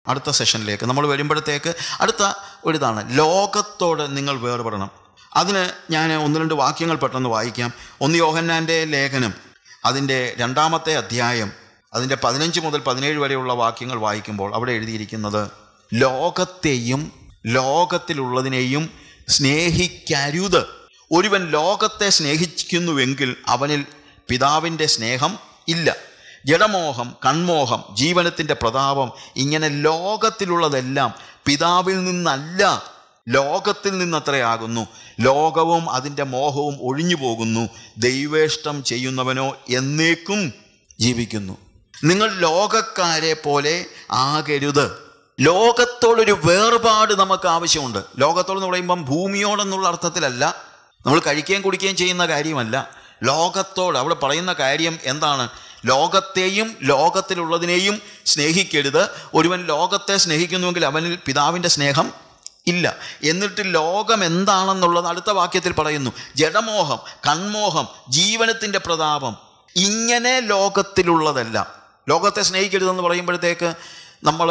അടുത്ത സെഷനിലേക്ക് നമ്മൾ വരുമ്പോഴത്തേക്ക് അടുത്ത ഒരിതാണ് ലോകത്തോട് നിങ്ങൾ വേർപെടണം അതിന് ഞാൻ ഒന്ന് രണ്ട് വാക്യങ്ങൾ പെട്ടെന്ന് വായിക്കാം ഒന്ന് യോഹന്നാൻ്റെ ലേഖനം അതിൻ്റെ രണ്ടാമത്തെ അധ്യായം അതിൻ്റെ പതിനഞ്ച് മുതൽ പതിനേഴ് വരെയുള്ള വാക്യങ്ങൾ വായിക്കുമ്പോൾ അവിടെ എഴുതിയിരിക്കുന്നത് ലോകത്തെയും ലോകത്തിലുള്ളതിനെയും സ്നേഹിക്കരുത് ഒരുവൻ ലോകത്തെ സ്നേഹിക്കുന്നുവെങ്കിൽ അവനിൽ പിതാവിൻ്റെ സ്നേഹം ഇല്ല ജഡമോഹം കൺമോഹം ജീവനത്തിൻ്റെ പ്രതാപം ഇങ്ങനെ ലോകത്തിലുള്ളതെല്ലാം പിതാവിൽ നിന്നല്ല ലോകത്തിൽ നിന്നത്രയാകുന്നു ലോകവും അതിൻ്റെ മോഹവും ഒഴിഞ്ഞു പോകുന്നു ദൈവേഷ്ടം ചെയ്യുന്നവനോ എന്നേക്കും ജീവിക്കുന്നു നിങ്ങൾ ലോകക്കാരെ പോലെ ആകരുത് ലോകത്തോടൊരു വേർപാട് നമുക്ക് ആവശ്യമുണ്ട് ലോകത്തോടെന്ന് പറയുമ്പം ഭൂമിയോടെന്നുള്ള അർത്ഥത്തിലല്ല നമ്മൾ കഴിക്കുകയും കുടിക്കുകയും ചെയ്യുന്ന കാര്യമല്ല ലോകത്തോട് അവിടെ പറയുന്ന കാര്യം എന്താണ് ലോകത്തെയും ലോകത്തിലുള്ളതിനെയും സ്നേഹിക്കരുത് ഒരുവൻ ലോകത്തെ സ്നേഹിക്കുന്നുവെങ്കിൽ അവനിൽ പിതാവിൻ്റെ സ്നേഹം ഇല്ല എന്നിട്ട് ലോകം എന്താണെന്നുള്ളത് അടുത്ത വാക്യത്തിൽ പറയുന്നു ജഡമോഹം കൺമോഹം ജീവനത്തിൻ്റെ പ്രതാപം ഇങ്ങനെ ലോകത്തിലുള്ളതെല്ലാം ലോകത്തെ സ്നേഹിക്കരുതെന്ന് പറയുമ്പോഴത്തേക്ക് നമ്മൾ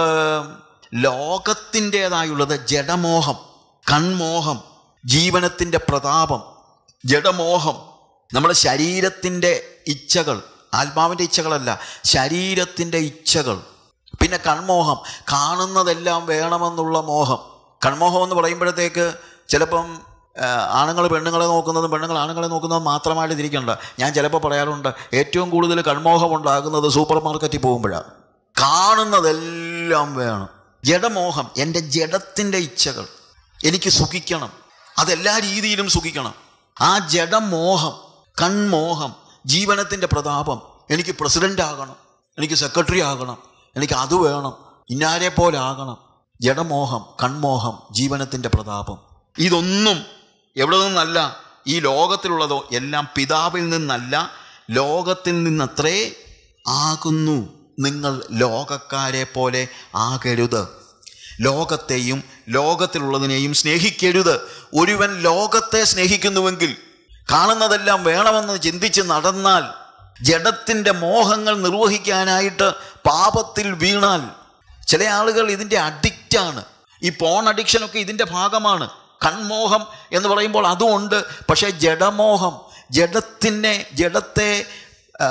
ലോകത്തിൻ്റേതായുള്ളത് ജഡമോഹം കൺമോഹം ജീവനത്തിൻ്റെ പ്രതാപം ജഡമോഹം നമ്മുടെ ശരീരത്തിൻ്റെ ഇച്ഛകൾ ആത്മാവിൻ്റെ ഇച്ഛകളല്ല ശരീരത്തിൻ്റെ ഇച്ഛകൾ പിന്നെ കൺമോഹം കാണുന്നതെല്ലാം വേണമെന്നുള്ള മോഹം കൺമോഹം എന്ന് പറയുമ്പോഴത്തേക്ക് ചിലപ്പം ആണുങ്ങൾ പെണ്ണുങ്ങളെ നോക്കുന്നതും പെണ്ണുങ്ങൾ ആണുങ്ങളെ നോക്കുന്നതും മാത്രമായിട്ട് തിരിക്കണ്ട ഞാൻ ചിലപ്പോൾ പറയാറുണ്ട് ഏറ്റവും കൂടുതൽ കൺമോഹം ഉണ്ടാകുന്നത് സൂപ്പർ മാർക്കറ്റിൽ പോകുമ്പോഴാണ് കാണുന്നതെല്ലാം വേണം ജഡമോഹം എൻ്റെ ജഡത്തിൻ്റെ ഇച്ഛകൾ എനിക്ക് സുഖിക്കണം അതെല്ലാ രീതിയിലും സുഖിക്കണം ആ ജഡമോഹം കൺമോഹം ജീവനത്തിൻ്റെ പ്രതാപം എനിക്ക് പ്രസിഡൻ്റ് ആകണം എനിക്ക് സെക്രട്ടറി ആകണം എനിക്ക് അത് വേണം ഇന്നാരെ പോലെ ആകണം ജഡമോഹം കൺമോഹം ജീവനത്തിൻ്റെ പ്രതാപം ഇതൊന്നും എവിടെ നിന്നല്ല ഈ ലോകത്തിലുള്ളതോ എല്ലാം പിതാവിൽ നിന്നല്ല ലോകത്തിൽ നിന്നത്രേ ആകുന്നു നിങ്ങൾ ലോകക്കാരെ പോലെ ആകരുത് ലോകത്തെയും ലോകത്തിലുള്ളതിനെയും സ്നേഹിക്കരുത് ഒരുവൻ ലോകത്തെ സ്നേഹിക്കുന്നുവെങ്കിൽ കാണുന്നതെല്ലാം വേണമെന്ന് ചിന്തിച്ച് നടന്നാൽ ജഡത്തിൻ്റെ മോഹങ്ങൾ നിർവഹിക്കാനായിട്ട് പാപത്തിൽ വീണാൽ ചില ആളുകൾ ഇതിൻ്റെ അഡിക്റ്റാണ് ഈ പോൺ അഡിക്ഷനൊക്കെ ഇതിൻ്റെ ഭാഗമാണ് കൺമോഹം എന്ന് പറയുമ്പോൾ അതുമുണ്ട് പക്ഷേ ജഡമോഹം ജഡത്തിനെ ജഡത്തെ ആ,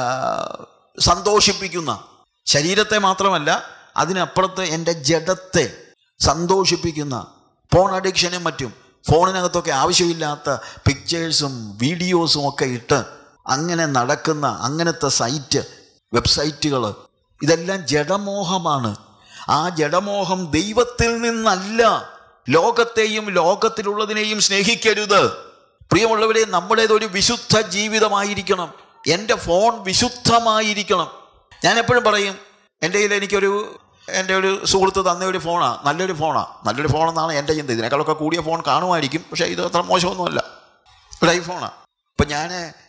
സന്തോഷിപ്പിക്കുന്ന ശരീരത്തെ മാത്രമല്ല അതിനപ്പുറത്ത് എൻ്റെ ജഡത്തെ സന്തോഷിപ്പിക്കുന്ന ഫോൺ അഡിക്ഷനും മറ്റും ഫോണിനകത്തൊക്കെ ആവശ്യമില്ലാത്ത പിക്ചേഴ്സും വീഡിയോസും ഒക്കെ ഇട്ട് അങ്ങനെ നടക്കുന്ന അങ്ങനത്തെ സൈറ്റ് വെബ്സൈറ്റുകൾ ഇതെല്ലാം ജഡമോഹമാണ് ആ ജഡമോഹം ദൈവത്തിൽ നിന്നല്ല ലോകത്തെയും ലോകത്തിലുള്ളതിനെയും സ്നേഹിക്കരുത് പ്രിയമുള്ളവരെ നമ്മുടേത് ഒരു വിശുദ്ധ ജീവിതമായിരിക്കണം എൻ്റെ ഫോൺ വിശുദ്ധമായിരിക്കണം ഞാൻ എപ്പോഴും പറയും എൻ്റെ കയ്യിൽ എനിക്കൊരു എൻ്റെ ഒരു സുഹൃത്ത് തന്ന ഒരു ഫോണാണ് നല്ലൊരു ഫോണാണ് നല്ലൊരു ഫോണെന്നാണ് എൻ്റെ ചിന്ത ഇതിനേക്കാളൊക്കെ കൂടിയ ഫോൺ കാണുമായിരിക്കും പക്ഷേ ഇത് അത്ര മോശമൊന്നുമല്ല ഒരു ഐഫോണാണ് ഇപ്പം ഞാൻ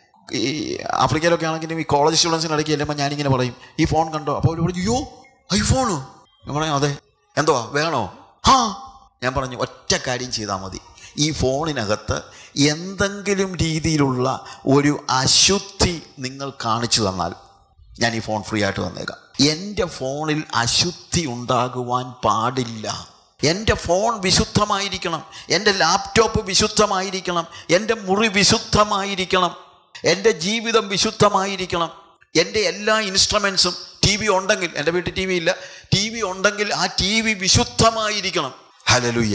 ഈ ആഫ്രിക്കയിലൊക്കെ ആണെങ്കിലും ഈ കോളേജ് സ്റ്റുഡൻസിന് ഇടയ്ക്ക് ചെല്ലുമ്പോൾ ഞാനിങ്ങനെ പറയും ഈ ഫോൺ കണ്ടോ അപ്പോൾ അവർ പറഞ്ഞു അയ്യോ ഐഫോണോ ഞാൻ പറയും അതെ എന്തുവാ വേണോ ആ ഞാൻ പറഞ്ഞു ഒറ്റ കാര്യം ചെയ്താൽ മതി ഈ ഫോണിനകത്ത് എന്തെങ്കിലും രീതിയിലുള്ള ഒരു അശുദ്ധി നിങ്ങൾ കാണിച്ചു തന്നാൽ ഞാൻ ഈ ഫോൺ ഫ്രീ ആയിട്ട് തന്നേക്കാം എൻ്റെ ഫോണിൽ അശുദ്ധി ഉണ്ടാകുവാൻ പാടില്ല എൻ്റെ ഫോൺ വിശുദ്ധമായിരിക്കണം എൻ്റെ ലാപ്ടോപ്പ് വിശുദ്ധമായിരിക്കണം എൻ്റെ മുറി വിശുദ്ധമായിരിക്കണം എൻ്റെ ജീവിതം വിശുദ്ധമായിരിക്കണം എൻ്റെ എല്ലാ ഇൻസ്ട്രുമെൻസും ടി വി ഉണ്ടെങ്കിൽ എൻ്റെ വീട്ടിൽ ടി വി ഇല്ല ടി വി ഉണ്ടെങ്കിൽ ആ ടി വി വിശുദ്ധമായിരിക്കണം ഹലലുയ്യ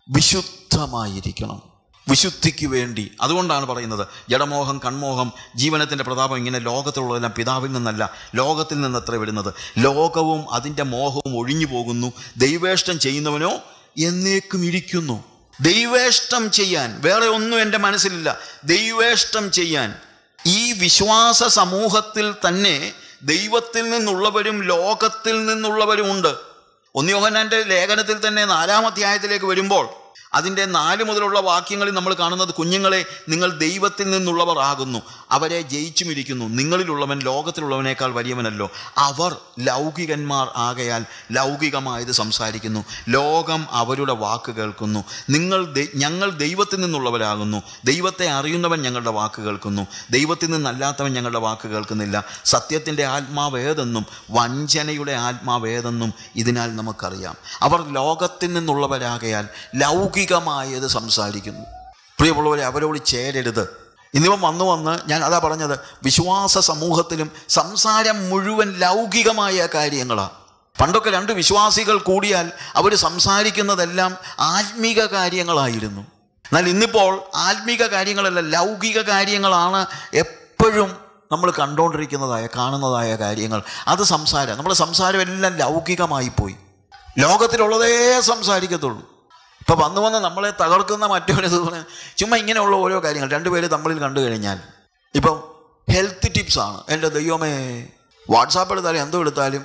വിശുദ്ധമായിരിക്കണം വിശുദ്ധിക്ക് വേണ്ടി അതുകൊണ്ടാണ് പറയുന്നത് ജഡമോഹം കൺമോഹം ജീവനത്തിൻ്റെ പ്രതാപം ഇങ്ങനെ ലോകത്തിലുള്ളതെല്ലാം പിതാവിൽ നിന്നല്ല ലോകത്തിൽ നിന്നത്ര വിടുന്നത് ലോകവും അതിൻ്റെ മോഹവും ഒഴിഞ്ഞു പോകുന്നു ദൈവേഷ്ടം ചെയ്യുന്നവനോ എന്നേക്കും ഇരിക്കുന്നു ദൈവേഷ്ടം ചെയ്യാൻ വേറെ ഒന്നും എൻ്റെ മനസ്സിലില്ല ദൈവേഷ്ടം ചെയ്യാൻ ഈ വിശ്വാസ സമൂഹത്തിൽ തന്നെ ദൈവത്തിൽ നിന്നുള്ളവരും ലോകത്തിൽ നിന്നുള്ളവരും ഉണ്ട് ഒന്നിയോഹനാൻ്റെ ലേഖനത്തിൽ തന്നെ നാലാം അധ്യായത്തിലേക്ക് വരുമ്പോൾ അതിൻ്റെ നാല് മുതലുള്ള വാക്യങ്ങളിൽ നമ്മൾ കാണുന്നത് കുഞ്ഞുങ്ങളെ നിങ്ങൾ ദൈവത്തിൽ നിന്നുള്ളവർ ആകുന്നു അവരെ ജയിച്ചുമിരിക്കുന്നു നിങ്ങളിലുള്ളവൻ ലോകത്തിലുള്ളവനേക്കാൾ വലിയവനല്ലോ അവർ ലൗകികന്മാർ ആകയാൽ ലൗകികമായത് സംസാരിക്കുന്നു ലോകം അവരുടെ വാക്ക് കേൾക്കുന്നു നിങ്ങൾ ദൈ- ഞങ്ങൾ ദൈവത്തിൽ നിന്നുള്ളവരാകുന്നു ദൈവത്തെ അറിയുന്നവൻ ഞങ്ങളുടെ വാക്ക് കേൾക്കുന്നു ദൈവത്തിൽ നിന്നല്ലാത്തവൻ ഞങ്ങളുടെ വാക്ക് കേൾക്കുന്നില്ല സത്യത്തിൻ്റെ ആത്മാവ് ഏതെന്നും വഞ്ചനയുടെ ആത്മാവ് ഏതെന്നും ഇതിനാൽ നമുക്കറിയാം അവർ ലോകത്തിൽ നിന്നുള്ളവരാകയാൽ ലൗകികമായത് സംസാരിക്കുന്നു പ്രിയമുള്ളവരെ അവരോട് ചേരരുത് ഇന്നിവൻ വന്നു വന്ന് ഞാൻ അതാ പറഞ്ഞത് വിശ്വാസ സമൂഹത്തിലും സംസാരം മുഴുവൻ ലൗകികമായ കാര്യങ്ങളാണ് പണ്ടൊക്കെ രണ്ട് വിശ്വാസികൾ കൂടിയാൽ അവർ സംസാരിക്കുന്നതെല്ലാം ആത്മീക കാര്യങ്ങളായിരുന്നു എന്നാൽ ഇന്നിപ്പോൾ ആത്മീക കാര്യങ്ങളല്ല ലൗകിക കാര്യങ്ങളാണ് എപ്പോഴും നമ്മൾ കണ്ടുകൊണ്ടിരിക്കുന്നതായ കാണുന്നതായ കാര്യങ്ങൾ അത് സംസാരം നമ്മുടെ സംസാരം എല്ലാം ലൗകികമായി പോയി ലോകത്തിലുള്ളതേ സംസാരിക്കത്തുള്ളൂ ഇപ്പം വന്ന് വന്ന് നമ്മളെ തകർക്കുന്ന മറ്റൊരു ഇത് പറഞ്ഞാൽ ചുമ്മാ ഇങ്ങനെയുള്ള ഓരോ കാര്യങ്ങൾ രണ്ടുപേര് തമ്മിൽ കണ്ടു കഴിഞ്ഞാൽ ഇപ്പം ഹെൽത്ത് ടിപ്സാണ് എൻ്റെ ദൈവമേ വാട്സാപ്പ് എടുത്താലും എന്തോ എടുത്താലും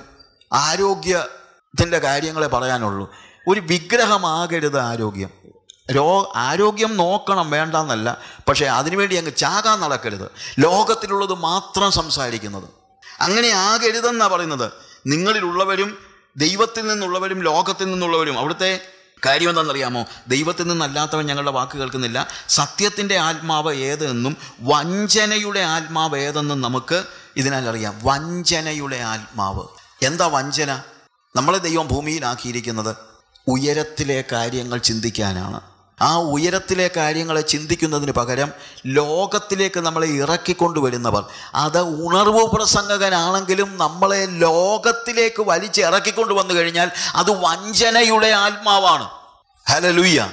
ആരോഗ്യത്തിൻ്റെ കാര്യങ്ങളെ പറയാനുള്ളൂ ഒരു വിഗ്രഹമാകരുത് ആരോഗ്യം രോ ആരോഗ്യം നോക്കണം വേണ്ടെന്നല്ല പക്ഷേ അതിനുവേണ്ടി അങ്ങ് ചാകാൻ നടക്കരുത് ലോകത്തിലുള്ളത് മാത്രം സംസാരിക്കുന്നത് അങ്ങനെ ആകരുതെന്നാണ് പറയുന്നത് നിങ്ങളിലുള്ളവരും ദൈവത്തിൽ നിന്നുള്ളവരും ലോകത്തിൽ നിന്നുള്ളവരും അവിടുത്തെ കാര്യം എന്താണെന്നറിയാമോ ദൈവത്തിൽ നിന്നല്ലാത്തവൻ ഞങ്ങളുടെ വാക്ക് കേൾക്കുന്നില്ല സത്യത്തിൻ്റെ ആത്മാവ് ഏതെന്നും വഞ്ചനയുടെ ആത്മാവ് ഏതെന്നും നമുക്ക് ഇതിനാൽ അറിയാം വഞ്ചനയുടെ ആത്മാവ് എന്താ വഞ്ചന നമ്മളെ ദൈവം ഭൂമിയിലാക്കിയിരിക്കുന്നത് ഉയരത്തിലെ കാര്യങ്ങൾ ചിന്തിക്കാനാണ് ആ ഉയരത്തിലെ കാര്യങ്ങളെ ചിന്തിക്കുന്നതിന് പകരം ലോകത്തിലേക്ക് നമ്മളെ ഇറക്കിക്കൊണ്ടുവരുന്നവർ അത് ഉണർവ് പ്രസംഗകനാണെങ്കിലും നമ്മളെ ലോകത്തിലേക്ക് വലിച്ച് ഇറക്കിക്കൊണ്ട് വന്നു കഴിഞ്ഞാൽ അത് വഞ്ചനയുടെ ആത്മാവാണ് ഹലലുയ്യ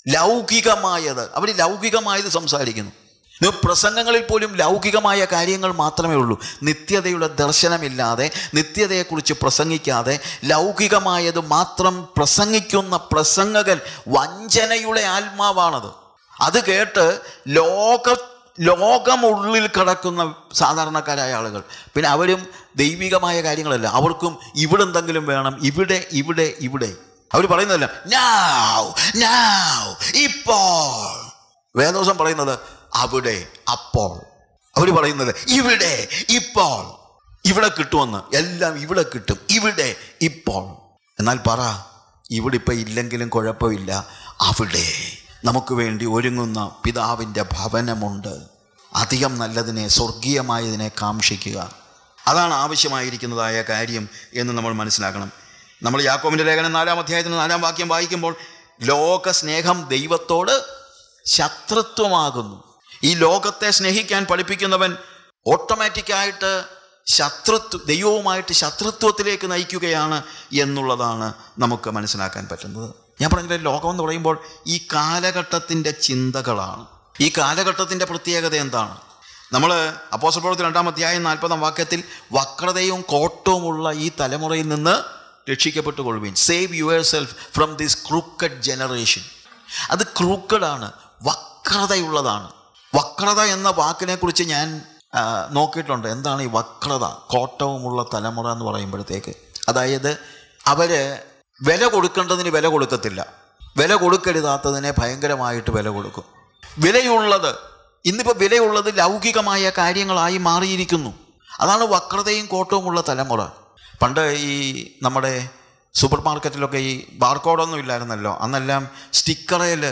ലൗകികമായത് അവർ ലൗകികമായത് സംസാരിക്കുന്നു ഇത് പ്രസംഗങ്ങളിൽ പോലും ലൗകികമായ കാര്യങ്ങൾ മാത്രമേ ഉള്ളൂ നിത്യതയുടെ ദർശനമില്ലാതെ നിത്യതയെക്കുറിച്ച് പ്രസംഗിക്കാതെ ലൗകികമായത് മാത്രം പ്രസംഗിക്കുന്ന പ്രസംഗകൻ വഞ്ചനയുടെ ആത്മാവാണത് അത് കേട്ട് ലോക ലോകമുള്ളിൽ കിടക്കുന്ന സാധാരണക്കാരായ ആളുകൾ പിന്നെ അവരും ദൈവികമായ കാര്യങ്ങളല്ല അവർക്കും ഇവിടെ എന്തെങ്കിലും വേണം ഇവിടെ ഇവിടെ ഇവിടെ അവർ പറയുന്നതല്ല നാവ് നാവ് ഇപ്പോൾ വേദോസം പറയുന്നത് അവിടെ അപ്പോൾ അവർ പറയുന്നത് ഇവിടെ ഇപ്പോൾ ഇവിടെ കിട്ടുമെന്ന് എല്ലാം ഇവിടെ കിട്ടും ഇവിടെ ഇപ്പോൾ എന്നാൽ പറ ഇവിടെ ഇപ്പം ഇല്ലെങ്കിലും കുഴപ്പമില്ല അവിടെ നമുക്ക് വേണ്ടി ഒരുങ്ങുന്ന പിതാവിൻ്റെ ഭവനമുണ്ട് അധികം നല്ലതിനെ സ്വർഗീയമായതിനെ കാക്ഷിക്കുക അതാണ് ആവശ്യമായിരിക്കുന്നതായ കാര്യം എന്ന് നമ്മൾ മനസ്സിലാക്കണം നമ്മൾ യാക്കോമിൻ്റെ ലേഖനം നാലാം അധ്യായത്തിന് നാലാം വാക്യം വായിക്കുമ്പോൾ ലോക സ്നേഹം ദൈവത്തോട് ശത്രുത്വമാകുന്നു ഈ ലോകത്തെ സ്നേഹിക്കാൻ പഠിപ്പിക്കുന്നവൻ ഓട്ടോമാറ്റിക്കായിട്ട് ശത്രുത്വ ദൈവവുമായിട്ട് ശത്രുത്വത്തിലേക്ക് നയിക്കുകയാണ് എന്നുള്ളതാണ് നമുക്ക് മനസ്സിലാക്കാൻ പറ്റുന്നത് ഞാൻ പറഞ്ഞില്ലേ ലോകം എന്ന് പറയുമ്പോൾ ഈ കാലഘട്ടത്തിൻ്റെ ചിന്തകളാണ് ഈ കാലഘട്ടത്തിൻ്റെ പ്രത്യേകത എന്താണ് നമ്മൾ അപ്പോസൽ പ്രവർത്തി രണ്ടാം അധ്യായം നാൽപ്പതാം വാക്യത്തിൽ വക്രതയും കോട്ടവുമുള്ള ഈ തലമുറയിൽ നിന്ന് രക്ഷിക്കപ്പെട്ടു കൊള്ളുവീൻ save yourself from this crooked generation അത് ക്രൂക്കഡാണ് വക്രതയുള്ളതാണ് വക്രത എന്ന വാക്കിനെക്കുറിച്ച് ഞാൻ ആ, നോക്കിയിട്ടുണ്ട് എന്താണ് ഈ വക്രത കോട്ടവുമുള്ള തലമുറ എന്ന് പറയുമ്പോഴത്തേക്ക് അതായത് അവർ വില കൊടുക്കേണ്ടതിന് വില കൊടുക്കത്തില്ല വില കൊടുക്കരുതാത്തതിനെ ഭയങ്കരമായിട്ട് വില കൊടുക്കും വിലയുള്ളത് ഇന്നിപ്പോൾ വിലയുള്ളത് ലൗകികമായ കാര്യങ്ങളായി മാറിയിരിക്കുന്നു അതാണ് വക്രതയും കോട്ടവുമുള്ള തലമുറ പണ്ട് ഈ നമ്മുടെ സൂപ്പർ മാർക്കറ്റിലൊക്കെ ഈ ബാർകോഡൊന്നും ഇല്ലായിരുന്നല്ലോ അന്നെല്ലാം സ്റ്റിക്കറയിൽ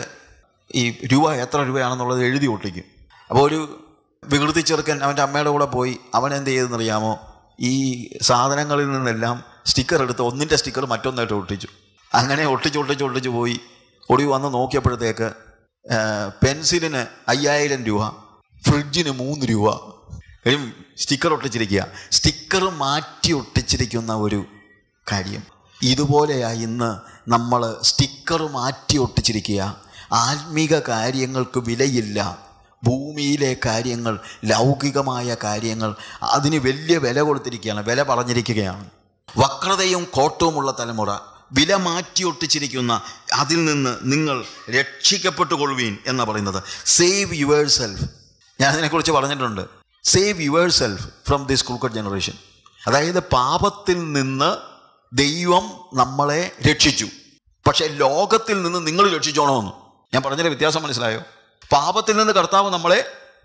ഈ രൂപ എത്ര രൂപയാണെന്നുള്ളത് എഴുതി ഒട്ടിക്കും അപ്പോൾ ഒരു വികൃതി ചെറുക്കൻ അവൻ്റെ അമ്മയുടെ കൂടെ പോയി അവൻ എന്ത് ചെയ്തെന്നറിയാമോ ഈ സാധനങ്ങളിൽ നിന്നെല്ലാം സ്റ്റിക്കർ എടുത്ത് ഒന്നിൻ്റെ സ്റ്റിക്കർ മറ്റൊന്നായിട്ട് ഒട്ടിച്ചു അങ്ങനെ ഒട്ടിച്ച് ഒട്ടിച്ച് ഒട്ടിച്ച് പോയി ഒടി വന്ന് നോക്കിയപ്പോഴത്തേക്ക് ആ, പെൻസിലിന് അയ്യായിരം രൂപ ഫ്രിഡ്ജിന് മൂന്ന് രൂപ കഴിയും സ്റ്റിക്കർ ഒട്ടിച്ചിരിക്കുക സ്റ്റിക്കർ മാറ്റി ഒട്ടിച്ചിരിക്കുന്ന ഒരു കാര്യം ഇതുപോലെയാ ഇന്ന് നമ്മൾ സ്റ്റിക്കർ മാറ്റി ഒട്ടിച്ചിരിക്കുക ആത്മീക കാര്യങ്ങൾക്ക് വിലയില്ല ഭൂമിയിലെ കാര്യങ്ങൾ ലൗകികമായ കാര്യങ്ങൾ അതിന് വലിയ വില കൊടുത്തിരിക്കുകയാണ് വില പറഞ്ഞിരിക്കുകയാണ് വക്രതയും കോട്ടവുമുള്ള തലമുറ വില മാറ്റി ഒട്ടിച്ചിരിക്കുന്ന അതിൽ നിന്ന് നിങ്ങൾ രക്ഷിക്കപ്പെട്ടുകൊള്ളുവീൻ എന്ന് പറയുന്നത് സേവ് യുവേർ സെൽഫ് ഞാൻ അതിനെക്കുറിച്ച് പറഞ്ഞിട്ടുണ്ട് save yourself from this crooked generation അതായത് പാപത്തിൽ നിന്ന് ദൈവം നമ്മളെ രക്ഷിച്ചു പക്ഷേ ലോകത്തിൽ നിന്ന് നിങ്ങൾ രക്ഷിച്ചോണമെന്ന് ഞാൻ പറഞ്ഞതിൻ്റെ വ്യത്യാസം മനസ്സിലായോ പാപത്തിൽ നിന്ന് കർത്താവ് നമ്മളെ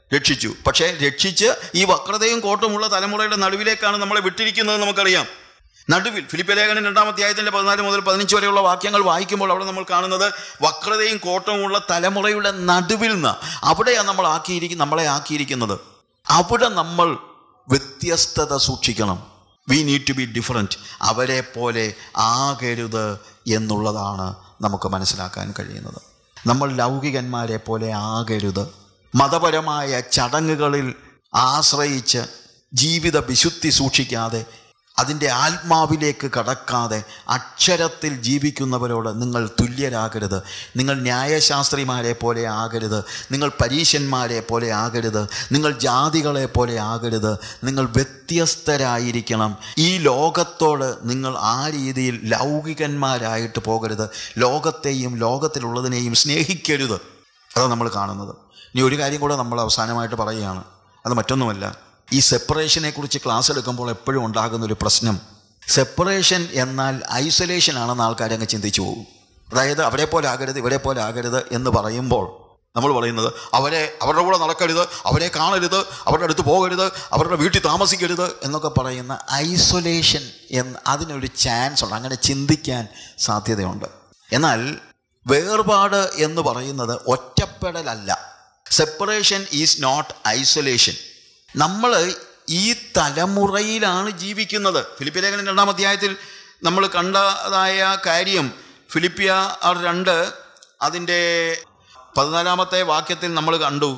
രക്ഷിച്ചു പക്ഷേ രക്ഷിച്ച് ഈ വക്രതയും കോട്ടമുള്ള തലമുറയുടെ നടുവിലേക്കാണ് നമ്മളെ വിട്ടിരിക്കുന്നത് നമുക്കറിയാം നടുവിൽ ഫിലിപ്പ് ലേഖനം രണ്ടാം അധ്യായത്തിൻ്റെ പതിനാല് മുതൽ പതിനഞ്ച് വരെയുള്ള വാക്യങ്ങൾ വായിക്കുമ്പോൾ അവിടെ നമ്മൾ കാണുന്നത് വക്രതയും കോട്ടമുള്ള തലമുറയുടെ നടുവിൽ നിന്ന് അവിടെയാണ് നമ്മൾ ആക്കിയിരിക്കും നമ്മളെ ആക്കിയിരിക്കുന്നത് അവിടെ നമ്മൾ വ്യത്യസ്തത സൂക്ഷിക്കണം we need to be different അവരെ പോലെ ആകരുത് എന്നുള്ളതാണ് നമുക്ക് മനസ്സിലാക്കാൻ കഴിയുന്നത് നമ്മൾ ലൗകികന്മാരെ പോലെ ആകരുത് മതപരമായ ചടങ്ങുകളിൽ ആശ്രയിച്ച് ജീവിത വിശുദ്ധി സൂക്ഷിക്കാതെ അതിൻ്റെ ആത്മാവിലേക്ക് കടക്കാതെ അക്ഷരത്തിൽ ജീവിക്കുന്നവരോട് നിങ്ങൾ തുല്യരാകരുത് നിങ്ങൾ ന്യായശാസ്ത്രിമാരെ പോലെ ആകരുത് നിങ്ങൾ പരീശന്മാരെ പോലെ ആകരുത് നിങ്ങൾ ജാതികളെ പോലെ ആകരുത് നിങ്ങൾ വ്യത്യസ്തരായിരിക്കണം ഈ ലോകത്തോട് നിങ്ങൾ ആ രീതിയിൽ ലൗകികന്മാരായിട്ട് പോകരുത് ലോകത്തെയും ലോകത്തിലുള്ളതിനെയും സ്നേഹിക്കരുത് അതാണ് നമ്മൾ കാണുന്നത് ഇനി ഒരു കാര്യം കൂടെ നമ്മൾ അവസാനമായിട്ട് പറയുകയാണ് അത് മറ്റൊന്നുമല്ല ഈ സെപ്പറേഷനെ കുറിച്ച് ക്ലാസ് എടുക്കുമ്പോൾ എപ്പോഴും ഉണ്ടാകുന്ന ഒരു പ്രശ്നം സെപ്പറേഷൻ എന്നാൽ ഐസൊലേഷൻ ആണെന്ന് ആൾക്കാർ അങ്ങ് ചിന്തിച്ചു പോകും അതായത് അവരെ പോലെ ആകരുത് ഇവരെ പോലെ ആകരുത് എന്ന് പറയുമ്പോൾ നമ്മൾ പറയുന്നത് അവരെ അവരുടെ കൂടെ നടക്കരുത് അവരെ കാണരുത് അവരുടെ അടുത്ത് പോകരുത് അവരുടെ വീട്ടിൽ താമസിക്കരുത് എന്നൊക്കെ പറയുന്ന ഐസൊലേഷൻ എന്ന് അതിനൊരു ചാൻസ് ഉണ്ട് അങ്ങനെ ചിന്തിക്കാൻ സാധ്യതയുണ്ട് എന്നാൽ വേർപാട് എന്ന് പറയുന്നത് ഒറ്റപ്പെടലല്ല സെപ്പറേഷൻ ഈസ് നോട്ട് ഐസൊലേഷൻ നമ്മൾ ഈ തലമുറയിലാണ് ജീവിക്കുന്നത് ഫിലിപ്പിയ ലേഖനം രണ്ടാം അധ്യായത്തിൽ നമ്മൾ കണ്ടതായ കാര്യം ഫിലിപ്പിയ ആർ രണ്ട് അതിൻ്റെ പതിനാലാമത്തെ വാക്യത്തിൽ നമ്മൾ കണ്ടു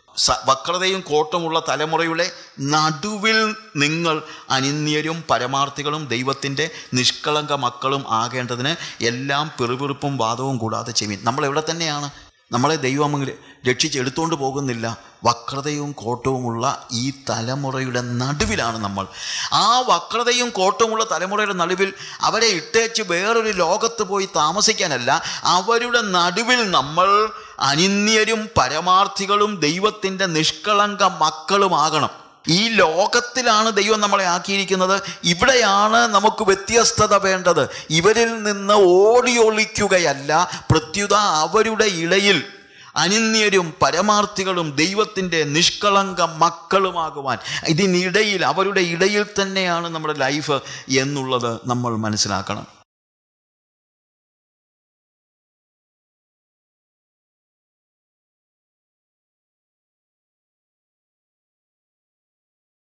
സ വക്രതയും കോട്ടമുള്ള തലമുറയുടെ നടുവിൽ നിങ്ങൾ അനിന്യരും പരമാർത്ഥികളും ദൈവത്തിൻ്റെ നിഷ്കളങ്ക മക്കളും ആകേണ്ടതിന് എല്ലാം പിറുപിറുപ്പും വാദവും കൂടാതെ ചെവിൻ നമ്മൾ എവിടെ തന്നെയാണ് നമ്മളെ ദൈവം അങ്ങ് രക്ഷിച്ചെടുത്തുകൊണ്ട് പോകുന്നില്ല വക്രതയും കോട്ടവുമുള്ള ഈ തലമുറയുടെ നടുവിലാണ് നമ്മൾ ആ വക്രതയും കോട്ടവുമുള്ള തലമുറയുടെ നടുവിൽ അവരെ ഇട്ടേച്ച് വേറൊരു ലോകത്ത് പോയി താമസിക്കാനല്ല അവരുടെ നടുവിൽ നമ്മൾ അനിന്യരും പരമാർത്ഥികളും ദൈവത്തിൻ്റെ നിഷ്കളങ്ക മക്കളുമാകണം ഈ ലോകത്തിലാണ് ദൈവം നമ്മളെ ആക്കിയിരിക്കുന്നത് ഇവിടെയാണ് നമുക്ക് വ്യത്യസ്തത വേണ്ടത് ഇവരിൽ നിന്ന് ഓടിയൊളിക്കുകയല്ല പ്രത്യുത അവരുടെ ഇടയിൽ അനിന്യരും പരമാർത്ഥികളും ദൈവത്തിൻ്റെ നിഷ്കളങ്ക മക്കളുമാകുവാൻ ഇതിനിടയിൽ അവരുടെ ഇടയിൽ തന്നെയാണ് നമ്മുടെ ലൈഫ് എന്നുള്ളത് നമ്മൾ മനസ്സിലാക്കണം